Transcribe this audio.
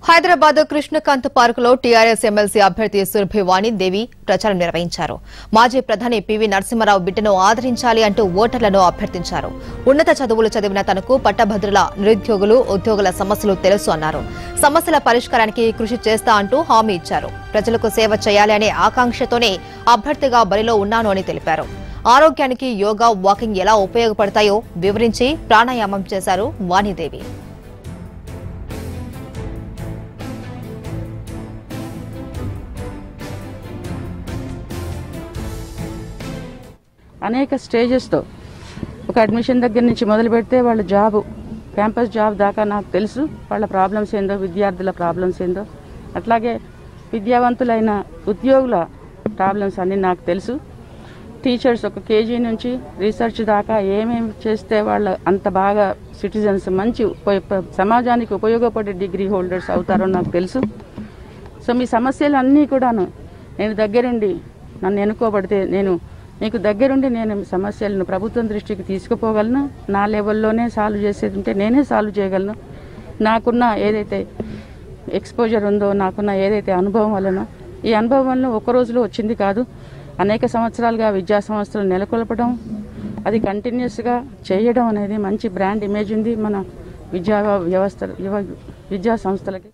Hyderabad Krishnakanth park లో TRS MLC అభ్యర్థి సురభివాణి దేవి ప్రచారం నిర్వహించారు మాజీ ప్రధాని పివి నరసింహారావు బిడ్డను ఆదరించాలి అంటూ ఓటర్లను అభ్యర్థించారు ఉన్నత చదువులు చదివిన తనకు పట్టభద్రుల నిరుద్యోగులు ఉద్యోగుల సమస్యలు తెలుసు అన్నారు సమస్యల పరిష్కారానికి కృషి చేస్తా అంటూ హామీ ఇచ్చారు ప్రజలకు సేవ చేయాలి అనే ఆకాంక్షతోనే అభ్యర్థిగా బరిలో ఉన్నాను అని తెలిపారు ఆరోగ్యానికి యోగా వాకింగ్ ఎలా ఉపయోగపడతాయో వివరించి ప్రాణాయామం చేశారు వాణిదేవి అనేక స్టేజెస్తో ఒక అడ్మిషన్ దగ్గర నుంచి మొదలు పెడితే వాళ్ళ జాబు క్యాంపస్ జాబ్ దాకా నాకు తెలుసు వాళ్ళ ప్రాబ్లమ్స్ ఏందో విద్యార్థుల ప్రాబ్లమ్స్ ఏందో అట్లాగే విద్యావంతులైన ఉద్యోగుల ప్రాబ్లమ్స్ అన్నీ నాకు తెలుసు టీచర్స్ ఒక కేజీ నుంచి రీసెర్చ్ దాకా ఏమేమి చేస్తే వాళ్ళ అంత బాగా సిటిజన్స్ మంచి ఉప- సమాజానికి ఉపయోగపడే డిగ్రీ హోల్డర్స్ అవుతారో నాకు తెలుసు సో మీ సమస్యలు అన్నీ కూడాను నేను దగ్గరుండి నన్ను ఎన్నుకోబడితే నేను మీకు దగ్గరుండి నేను మీ సమస్యలను ప్రభుత్వం దృష్టికి తీసుకుపోగలను నా లెవెల్లోనే సాల్వ్ చేసేది ఉంటే నేనే సాల్వ్ చేయగలను నాకున్న ఏదైతే ఎక్స్పోజర్ ఉందో నాకున్న ఏదైతే అనుభవం వలనో ఈ అనుభవం వలన ఒక రోజులో వచ్చింది కాదు అనేక సంవత్సరాలుగా విద్యా సంస్థలు నెలకొల్పడం అది కంటిన్యూస్గా చేయడం అనేది మంచి బ్రాండ్ ఇమేజ్ ఉంది మన విద్యా వ్యవస్థ యువ విద్యా సంస్థలకి